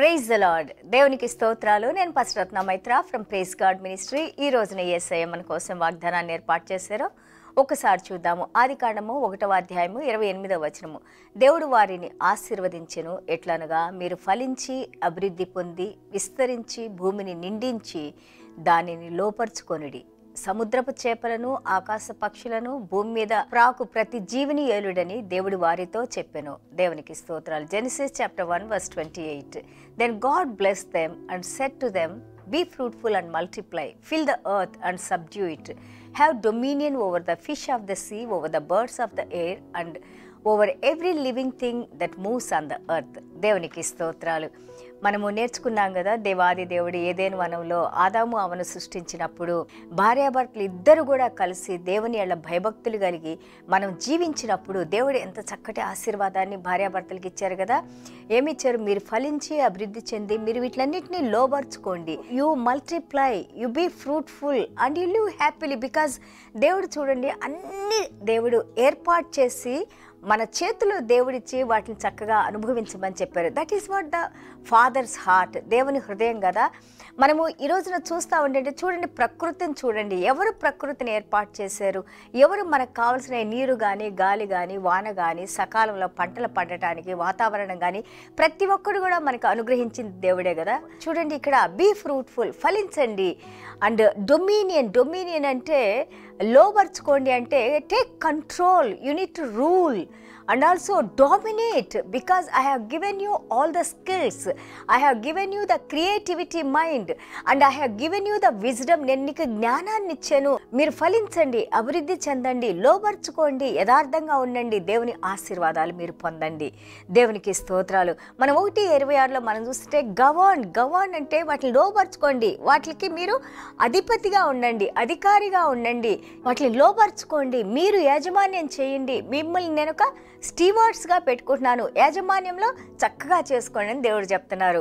praise the lord దేవునికి స్తోత్రాలు నేను Pasuratna Maitra from praise God ministry ఈ రోజున ఏసఐ మన కోసం వాగ్దానాన్ని ఏర్పాటు చేశారో ఒకసారి చూద్దాము ఆది కాండము ఒకటవ అధ్యాయము ఇరవై ఎనిమిదవ వచనము దేవుడు వారిని ఆశీర్వదించెను ఎట్లనగా మీరు ఫలించి అభివృద్ధి పొంది విస్తరించి భూమిని నిండించి దానిని లోపరుచుకొనిడి సముద్రపు చేపలను ఆకాశ పక్షులను భూమి మీద ప్రాకు ప్రతి జీవిని ఏలుడని దేవుడు వారితో చెప్పెను దేవునికి స్తోత్రాలు Genesis chapter one verse twenty eight then God bless them and said to them be fruitful and multiply fill the earth and subdue it have dominion over the fish of the sea over the birds of the air and over every living thing that moves on the earth దేవునికి స్తోత్రాలు మనము నేర్చుకున్నాం కదా దేవాది దేవుడు ఏదేను వనంలో ఆదాము అవను సృష్టించినప్పుడు భార్యాభర్తలు ఇద్దరు కూడా కలిసి దేవుని ఎళ్ళ భయభక్తులు కలిగి మనం జీవించినప్పుడు దేవుడు ఎంత చక్కటి ఆశీర్వాదాన్ని భార్యాభర్తలకు ఇచ్చారు కదా ఏమి ఇచ్చారు మీరు ఫలించి అభివృద్ధి చెంది మీరు వీటిలన్నింటినీ లోబర్చుకోండి you multiply you be fruitful and you live happily because దేవుడు చూడండి అన్ని దేవుడు ఏర్పాటు చేసి మన చేతిలో దేవుడిచ్చి వాటిని చక్కగా అనుభవించమని చెప్పారు that is what the father's heart దేవుని హృదయం కదా మనము ఈ రోజున చూస్తూ ఉంటే చూడండి ప్రకృతిని చూడండి ఎవరు ప్రకృతిని ఏర్పాటు చేశారు ఎవరు మనకు కావాల్సిన నీరు కానీ గాలి కానీ వాన కానీ సకాలంలో పంటలు పండటానికి వాతావరణం కానీ ప్రతి ఒక్కరు కూడా మనకు అనుగ్రహించింది దేవుడే కదా చూడండి ఇక్కడ బీ ఫ్రూట్ఫుల్ ఫలించండి అండ్ డొమినియన్ డొమినియన్ అంటే లోబర్చుకోండి అంటే take control unit rule and also dominate because I have given you all the skills I have given you the creativity mind and I have given you the wisdom నేను నీకు జ్ఞానాన్ని ఇచ్చాను మీరు ఫలించండి అభివృద్ధి చెందండి లోబర్చుకోండి యథార్థంగా ఉండండి దేవుని ఆశీర్వాదాలు మీరు పొందండి దేవునికి స్తోత్రాలు మనం ఒకటి ఇరవై ఆరులో మనం చూస్తే గవాన్ గవాన్ అంటే వాటిని లోబర్చుకోండి వాటికి మీరు అధిపతిగా ఉండండి అధికారిగా ఉండండి వాటిని లోబర్చుకోండి మీరు యాజమాన్యం చేయండి మిమ్మల్ని నేను ఒక స్టీవార్డ్స్గా పెట్టుకుంటున్నాను యాజమాన్యంలో చక్కగా చేసుకోండి అని దేవుడు చెప్తున్నారు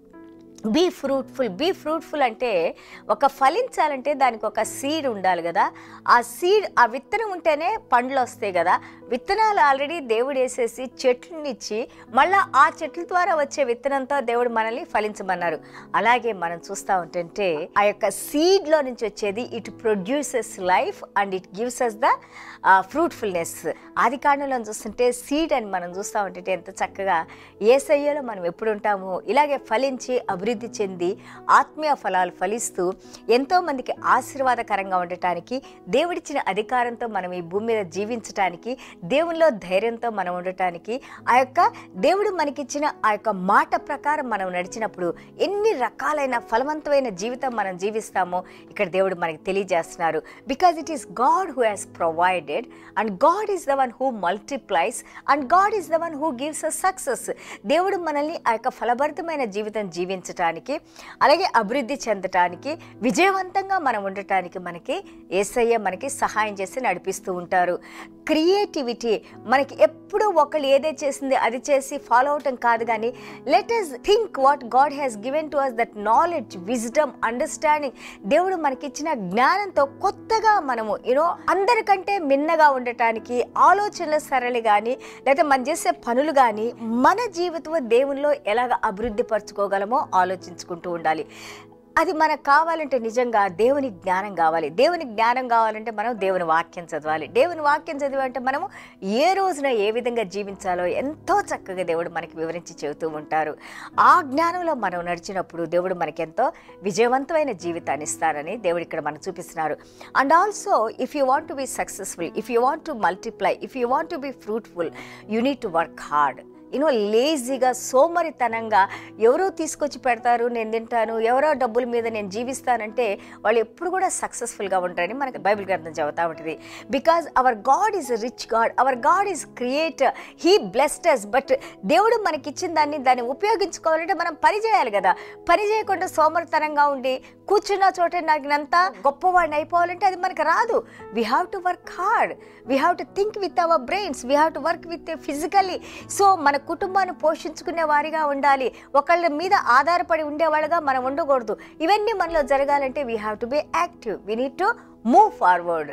బీ ఫ్రూట్ఫుల్ బీ ఫ్రూట్ఫుల్ అంటే ఒక ఫలించాలంటే దానికి ఒక సీడ్ ఉండాలి కదా ఆ సీడ్ ఆ విత్తనం ఉంటేనే పండ్లు వస్తాయి కదా విత్తనాలు ఆల్రెడీ దేవుడు వేసేసి చెట్లనిచ్చి మళ్ళీ ఆ చెట్ల ద్వారా వచ్చే విత్తనంతో దేవుడు మనల్ని ఫలించమన్నారు అలాగే మనం చూస్తూ ఉంటుంటే ఆ యొక్క సీడ్లో నుంచి వచ్చేది it produces life and it gives us the fruitfulness ఆది కాండంలో చూస్తుంటే సీడ్ అని మనం చూస్తూ ఉంటుంటే ఎంత చక్కగా ఏ సయ్యలో మనం ఎప్పుడు ఉంటామో ఇలాగే ఫలించి అభివృద్ధి చెంది ఆత్మీయ ఫలాలు ఫలిస్తూ ఎంతోమందికి ఆశీర్వాదకరంగా ఉండటానికి దేవుడిచ్చిన అధికారంతో మనం ఈ భూమి మీద జీవించటానికి దేవునిలో ధైర్యంతో మనం ఉండటానికి ఆ యొక్క దేవుడు మనకిచ్చిన ఆ యొక్క మాట ప్రకారం మనం నడిచినప్పుడు ఎన్ని రకాలైన ఫలవంతమైన జీవితం మనం జీవిస్తామో ఇక్కడ దేవుడు మనకి తెలియజేస్తున్నారు because it is God who has provided and God is the one who multiplies and God is the one who gives a success దేవుడు మనల్ని ఆ యొక్క ఫలభరితమైన జీవితం జీవించటానికి అలాగే అభివృద్ధి చెందటానికి విజయవంతంగా మనం ఉండటానికి మనకి ఏసయ్య మనకి సహాయం చేసి నడిపిస్తూ ఉంటారు క్రియేటివిటీ మనకి ఎప్పుడూ ఒకళ్ళు ఏదే చేసింది అది చేసి ఫాలో అవటం కాదు కానీ let us think what God has given to us that knowledge wisdom understanding దేవుడు మనకిచ్చిన జ్ఞానంతో కొత్తగా మనము యూనో అందరికంటే మిన్నగా ఉండటానికి ఆలోచనల సరళి కానీ లేదా మనం చేసే పనులు కానీ మన జీవితం దేవునిలో ఎలాగ అభివృద్ధి పరచుకోగలమో ఆలోచించుకుంటూ ఉండాలి అది మనకు కావాలంటే నిజంగా దేవుని జ్ఞానం కావాలి దేవుని జ్ఞానం కావాలంటే మనం దేవుని వాక్యం చదవాలి దేవుని వాక్యం చదివంటే మనము ఏ రోజున ఏ విధంగా జీవించాలో ఎంతో చక్కగా దేవుడు మనకి వివరించి చెబుతూ ఉంటారు ఆ జ్ఞానంలో మనం నడిచినప్పుడు దేవుడు మనకి ఎంతో విజయవంతమైన జీవితాన్ని ఇస్తారని దేవుడు ఇక్కడ మనకు చూపిస్తున్నారు and also if you want to be successful if you want to multiply if you want to be fruitful you need to work hard you know లేజీగా సోమరితనంగా ఎవరో తీసుకొచ్చి పెడతారు నేను తింటాను ఎవరో డబ్బుల మీద నేను జీవిస్తానంటే వాళ్ళు ఎప్పుడు కూడా సక్సెస్ఫుల్గా ఉంటారని మనకి బైబిల్ గ్రంథం చెబుతా ఉంటుంది because our God is rich God our God is creator he blessed us but దేవుడు మనకి ఇచ్చిన దాన్ని దాన్ని ఉపయోగించుకోవాలంటే మనం పని చేయాలి కదా పని చేయకుండా సోమరితనంగా ఉండి కూర్చున్న చోట నాకినంత గొప్పవాడిని అయిపోవాలంటే అది మనకు రాదు we have to work hard we have to think with our brains we have to work with physically so మన కుటుంబాన్ని పోషించుకునే వారిగా ఉండాలి ఒకళ్ళ మీద ఆధారపడి ఉండేవాళ్ళగా మనం ఉండకూడదు ఇవన్నీ మనలో జరగాలంటే we have to be active we need to move forward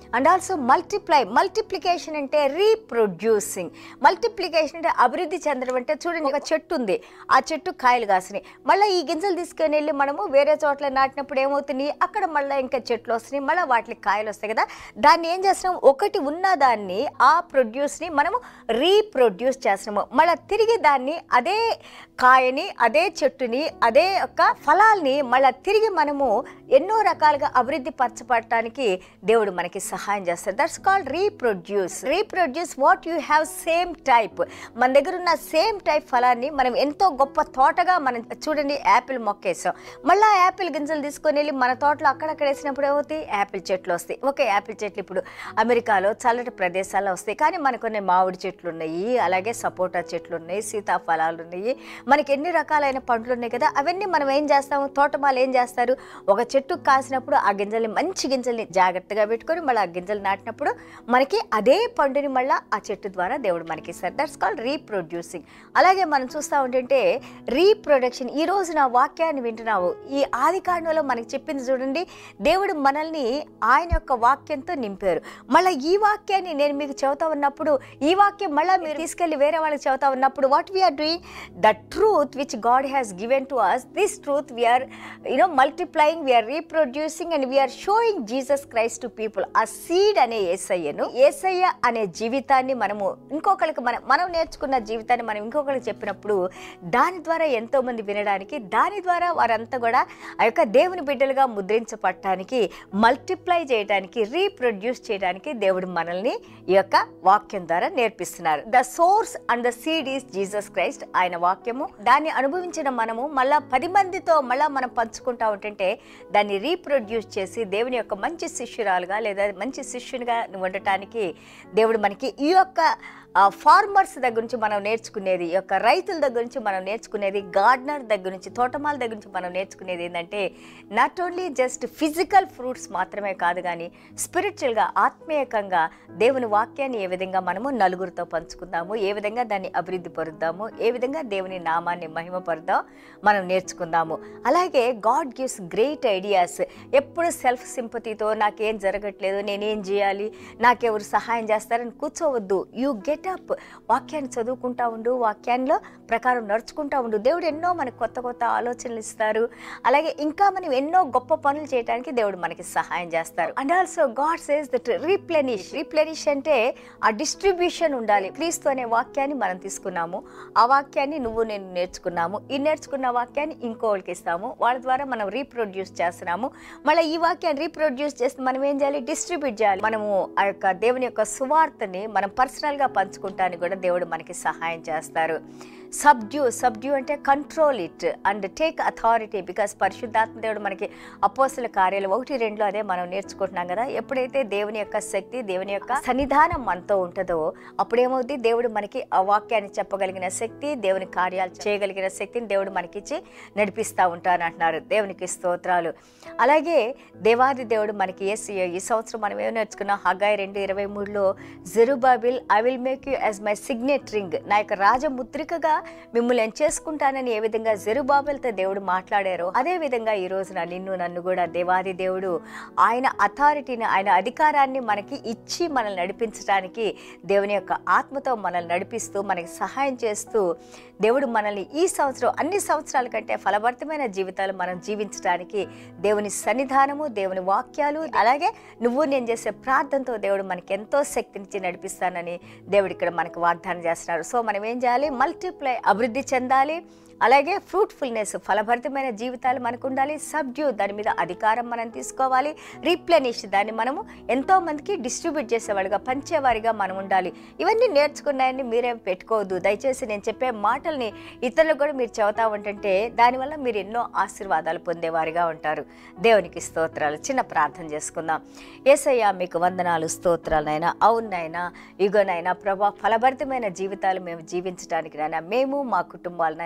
and also multiply multiplication అంటే రీప్రొడ్యూసింగ్ మల్టిప్లికేషన్ అంటే అభివృద్ధి చెందడం అంటే చూడండి ఒక చెట్టు ఉంది ఆ చెట్టు కాయలు కాసినాయి మళ్ళీ ఈ గింజలు తీసుకొని వెళ్ళి మనము వేరే చోట్ల నాటినప్పుడు ఏమవుతుంది అక్కడ మళ్ళీ ఇంకా చెట్లు వస్తున్నాయి మళ్ళీ వాటికి కాయలు వస్తాయి కదా దాన్ని ఏం చేస్తున్నాం ఒకటి ఉన్న దాన్ని ఆ ప్రొడ్యూస్ని మనము రీప్రొడ్యూస్ చేస్తున్నాము మళ్ళీ తిరిగి దాన్ని అదే కాయని అదే చెట్టుని అదే యొక్క ఫలాల్ని మళ్ళీ తిరిగి మనము ఎన్నో రకాలుగా అభివృద్ధి పరచబడటానికి దేవుడు మనకి సహాయం చేస్తాడు that's called reproduce reproduce what you have same type మన దగ్గర ఉన్న సేమ్ టైప్ ఫలాన్ని మనం ఎంతో గొప్ప తోటగా మనం చూడండి యాపిల్ మొక్క వేసాం మళ్ళీ ఆ యాపిల్ గింజలు తీసుకొని వెళ్ళి మన తోటలో అక్కడక్కడ వేసినప్పుడు ఏమవుతాయి యాపిల్ చెట్లు వస్తాయి ఓకే యాపిల్ చెట్లు ఇప్పుడు అమెరికాలో చల్లటి ప్రదేశాల్లో వస్తాయి కానీ మనకు కొన్ని మామిడి చెట్లు ఉన్నాయి అలాగే సపోటా చెట్లు ఉన్నాయి సీతాఫలాలు ఉన్నాయి మనకి ఎన్ని రకాలైన పండ్లు ఉన్నాయి కదా అవన్నీ మనం ఏం చేస్తాము తోటమాలు ఏం చేస్తారు ఒక చెట్టు కాసినప్పుడు ఆ గింజల్ని మంచి గింజల్ని జాగ్రత్తగా పెట్టుకొని మళ్ళీ ఆ గింజలు నాటినప్పుడు మనకి అదే పండుని మళ్ళీ ఆ చెట్టు ద్వారా దేవుడు మనకి ఇస్తారు దట్స్ కాల్డ్ రీప్రొడ్యూసింగ్ అలాగే మనం చూస్తూ ఉంటుంటే రీప్రొడక్షన్ ఈ రోజు నా వాక్యాన్ని వింటున్నావు ఈ ఆది కాండంలో మనకి చెప్పింది చూడండి దేవుడు మనల్ని ఆయన యొక్క వాక్యంతో నింపారు మళ్ళీ ఈ వాక్యాన్ని నేను మీకు చెబుతా ఉన్నప్పుడు ఈ వాక్యం మళ్ళీ మీరు తీసుకెళ్ళి వేరే వాళ్ళకి చెబుతా ఉన్నప్పుడు what we're doing the truth which God has given to us this truth we're you know multiplying we're reproducing and we're showing Jesus Christ to people ఆ సీడ్ అనే ఏసయ్యను ఏసయ్య అనే జీవితాన్ని మనము ఇంకొకరికి మనం మనం నేర్చుకున్న జీవితాన్ని మనం ఇంకొకరికి చెప్పినప్పుడు దాని ద్వారా ఎంతో మంది వినడానికి దాని ద్వారా వారంతా కూడా ఆ యొక్క దేవుని బిడ్డలుగా ముద్రించబడటానికి మల్టిప్లై చేయడానికి రీప్రొడ్యూస్ చేయడానికి దేవుడు మనల్ని ఈ యొక్క వాక్యం ద్వారా నేర్పిస్తున్నారు the source and the seed is Jesus Christ ఆయన వాక్యము దాన్ని అనుభవించిన మనము మళ్ళా పది మందితో మళ్ళా మనం పంచుకుంటా ఉంటుంటే దాన్ని రీప్రొడ్యూస్ చేసి దేవుని యొక్క మంచి శిష్యురాలుగా లేదా మంచి శిష్యునిగా ఉండటానికి దేవుడు మనకి ఈ యొక్క ఫార్మర్స్ దగ్గర నుంచి మనం నేర్చుకునేది ఈ యొక్క రైతుల దగ్గర నుంచి మనం నేర్చుకునేది గార్డనర్ దగ్గర నుంచి తోటమాల దగ్గర నుంచి మనం నేర్చుకునేది ఏంటంటే not only just physical fruits మాత్రమే కాదు కానీ స్పిరిచువల్గా ఆత్మీయకంగా దేవుని వాక్యాన్ని ఏ విధంగా మనము నలుగురితో పంచుకుందాము ఏ విధంగా దాన్ని అభివృద్ధి పరుద్దాము ఏ విధంగా దేవుని నామాన్ని మహిమపరుద్దాం మనం నేర్చుకుందాము అలాగే గాడ్ గివ్స్ గ్రేట్ ఐడియాస్ ఎప్పుడు సెల్ఫ్ సింపతితో నాకేం జరగట్లేదు నేనేం చేయాలి నాకెవరు సహాయం చేస్తారని కూర్చోవద్దు యూ గెట్ అప్ వాక్యాన్ని చదువుకుంటా ఉండు వాక్యాల్లో ప్రకారం నడుచుకుంటా ఉండు దేవుడు ఎన్నో మనకు కొత్త కొత్త ఆలోచనలు ఇస్తారు అలాగే ఇంకా మనం ఎన్నో గొప్ప పనులు చేయడానికి దేవుడు మనకి సహాయం చేస్తారు and also God says that replenish replenish అంటే ఆ డిస్ట్రిబ్యూషన్ ఉండాలి క్రీస్తు అనే వాక్యాన్ని మనం తీసుకున్నాము ఆ వాక్యాన్ని నువ్వు నేను నేర్చుకున్నాము ఈ నేర్చుకున్న వాక్యాన్ని ఇంకోళ్ళకి ఇస్తాము వాళ్ళ ద్వారా మనం రీప్రొడ్యూస్ చేస్తున్నాము మళ్ళీ ఈ వాక్యాన్ని రీప్రొడ్యూస్ చేస్తే మనం ఏం చేయాలి డిస్ట్రిబ్యూట్ చేయాలి మనము ఆ యొక్క దేవుని యొక్క సువార్తని మనం పర్సనల్గా పంచుకుంటానికి కూడా దేవుడు మనకి సహాయం చేస్తారు సబ్డ్యూ సబ్డ్యూ అంటే control it and take authority because పరిశుద్ధాత్మ దేవుడు మనకి అపోసల కార్యాలు ఒకటి రెండులో అదే మనం నేర్చుకుంటున్నాం కదా ఎప్పుడైతే దేవుని యొక్క శక్తి దేవుని యొక్క సన్నిధానం మనతో ఉంటుందో అప్పుడేమవుద్ది దేవుడు మనకి ఆ వాక్యాన్ని చెప్పగలిగిన శక్తి దేవుని కార్యాలు చేయగలిగిన శక్తిని దేవుడు మనకిచ్చి నడిపిస్తూ ఉంటాను అంటున్నారు దేవునికి స్తోత్రాలు అలాగే దేవాది దేవుడు మనకి ఏసి ఈ సంవత్సరం మనం ఏం నేర్చుకున్నాం హగాయి రెండు ఇరవై మూడులో Zerubbabel I will make you as my signet ring నా యొక్క రాజముద్రికగా మిమ్మల్ని నేను చేసుకుంటానని ఏ విధంగా జెరుబాబెల్తో దేవుడు మాట్లాడారో అదే విధంగా ఈ రోజున నిన్ను నన్ను కూడా దేవాది దేవుడు ఆయన అథారిటీని ఆయన అధికారాన్ని మనకి ఇచ్చి మనల్ని నడిపించడానికి దేవుని యొక్క ఆత్మతో మనల్ని నడిపిస్తూ మనకి సహాయం చేస్తూ దేవుడు మనల్ని ఈ సంవత్సరం అన్ని సంవత్సరాల కంటే ఫలభరితమైన జీవితాలు మనం జీవించడానికి దేవుని సన్నిధానము దేవుని వాక్యాలు అలాగే నువ్వు నేను చేసే ప్రార్థనతో దేవుడు మనకి ఎంతో శక్తినిచ్చి నడిపిస్తానని దేవుడు ఇక్కడ మనకు వాగ్దానం చేస్తున్నారు సో మనం ఏం చేయాలి మల్టిప్లై అభివృద్ధి చెందాలి అలాగే ఫ్రూట్ఫుల్నెస్ ఫలభరితమైన జీవితాలు మనకు ఉండాలి సబ్డ్యూ దాని మీద అధికారం మనం తీసుకోవాలి రీప్లెనిష్ దాన్ని మనము ఎంతో మందికి డిస్ట్రిబ్యూట్ చేసేవాళ్ళుగా పంచేవారిగా మనం ఉండాలి ఇవన్నీ నేర్చుకున్నాయని మీరే పెట్టుకోవద్దు దయచేసి నేను చెప్పే మాటల్ని ఇతరులకు కూడా మీరు చెబుతా ఉంటుంటే దానివల్ల మీరు ఎన్నో ఆశీర్వాదాలు పొందేవారిగా ఉంటారు దేవునికి స్తోత్రాలు చిన్న ప్రార్థన చేసుకుందాం ఏసయ్య మీకు వందనాలు స్తోత్రాలనైనా అవునైనా ఇగోనైనా ప్రభా ఫలభరితమైన జీవితాలు మేము జీవించడానికి నైనా మేము మా కుటుంబాలనైనా మా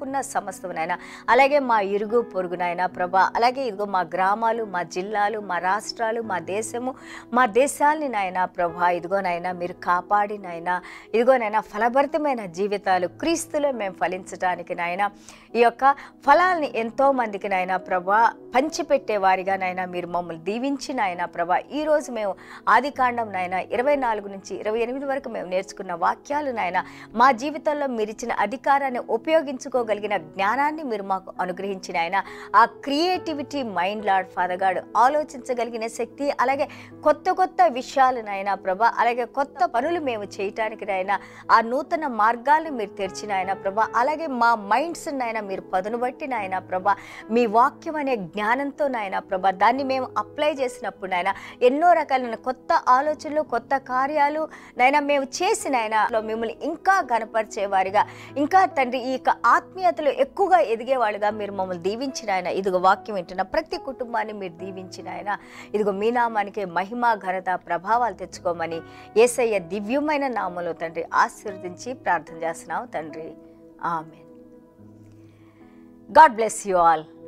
మాకున్న సమస్తమునైనా అలాగే మా ఇరుగు పొరుగునైనా ప్రభా అలాగే ఇదిగో మా గ్రామాలు మా జిల్లాలు మా రాష్ట్రాలు మా దేశము మా దేశాల్ని నాయనా ప్రభా ఇదిగోనైనా మీరు కాపాడి నాయనా ఇదిగోనైనా ఫలభరితమైన జీవితాలు క్రీస్తులో మేము ఫలించడానికి నాయన ఈ యొక్క ఫలాల్ని ఎంతో మందికి నాయన ప్రభా పంచిపెట్టే వారిగా నాయన మీరు మమ్మల్ని దీవించి నాయన ప్రభా ఈరోజు మేము ఆది కాండం నాయన ఇరవై నాలుగు నుంచి ఇరవై ఎనిమిది వరకు మేము నేర్చుకున్న వాక్యాలు నాయన మా జీవితంలో మీరు ఇచ్చిన అధికారాన్ని ఉపయోగించుకోగలిగిన జ్ఞానాన్ని మీరు మాకు అనుగ్రహించిన ఆయన ఆ creativity mind Lord Father God ఆలోచించగలిగిన శక్తి అలాగే కొత్త కొత్త విషయాలు నాయన ప్రభా అలాగే కొత్త పనులు మేము చేయటానికి నాయన ఆ నూతన మార్గాలను మీరు తెరిచిన ఆయన ప్రభా అలాగే మా మైండ్స్ నాయన మీరు పదును బట్టి నాయన ప్రభా మీ వాక్యం అనే జ్ఞానంతో నాయన ప్రభా దాన్ని మేము అప్లై చేసినప్పుడు నాయన ఎన్నో రకాలైన కొత్త ఆలోచనలు కొత్త కార్యాలు నాయన మేము చేసిన ఆయన మిమ్మల్ని ఇంకా గనపరిచే వారిగా ఇంకా తండ్రి ఈ యొక్క ఆత్మీయతలో ఎక్కువగా ఎదిగేవాళ్ళుగా మీరు మమ్మల్ని దీవించిన ఆయన ఇదిగో వాక్యం వింటున్న ప్రతి కుటుంబాన్ని మీరు దీవించిన ఆయన ఇదిగో మీ నామానికి మహిమ ఘనత ప్రభావాలు తెచ్చుకోమని ఏసయ్య దివ్యమైన నామలో తండ్రి ఆశీర్వదించి ప్రార్థన చేస్తున్నావు తండ్రి ఆమె గాడ్ బ్లెస్ యు ఆల్